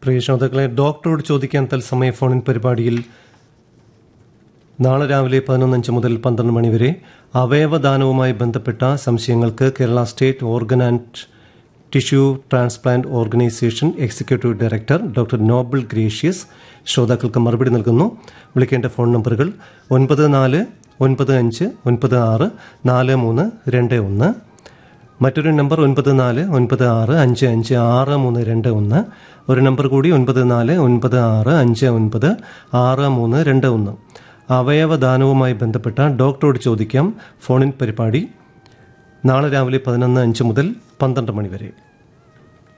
പ്രിയ ശ്രോതാക്കളെ ഡോക്ടറോട് ചോദിക്കാൻ തത്സമയ ഫോണിൻ പരിപാടിയിൽ നാളെ രാവിലെ പതിനൊന്നഞ്ച് മുതൽ പന്ത്രണ്ട് മണിവരെ അവയവദാനവുമായി ബന്ധപ്പെട്ട സംശയങ്ങൾക്ക് Kerala state organ and tissue transplant organisation executive director doctor Noble Gracious ശ്രോതാക്കൾക്ക് മറുപടി നൽകുന്നു വിളിക്കേണ്ട ഫോൺ നമ്പറുകൾ ഒൻപത് നാല് ഒൻപത് അഞ്ച് ഒൻപത് ആറ് നാല് മൂന്ന് രണ്ട് ഒന്ന് മറ്റൊരു നമ്പർ ഒൻപത് നാല് ഒൻപത് ആറ് അഞ്ച് അഞ്ച് ആറ് മൂന്ന് രണ്ട് ഒന്ന് ഒരു നമ്പർ കൂടി ഒൻപത് നാല് ഒൻപത് ആറ് അഞ്ച് ഒൻപത് ആറ് മൂന്ന് രണ്ട് ഒന്ന് അവയവദാനവുമായി ബന്ധപ്പെട്ട ഡോക്ടറോട് ചോദിക്കാം ഫോണിൻ പരിപാടി നാളെ രാവിലെ പതിനൊന്ന് അഞ്ച് മുതൽ പന്ത്രണ്ട് മണി വരെ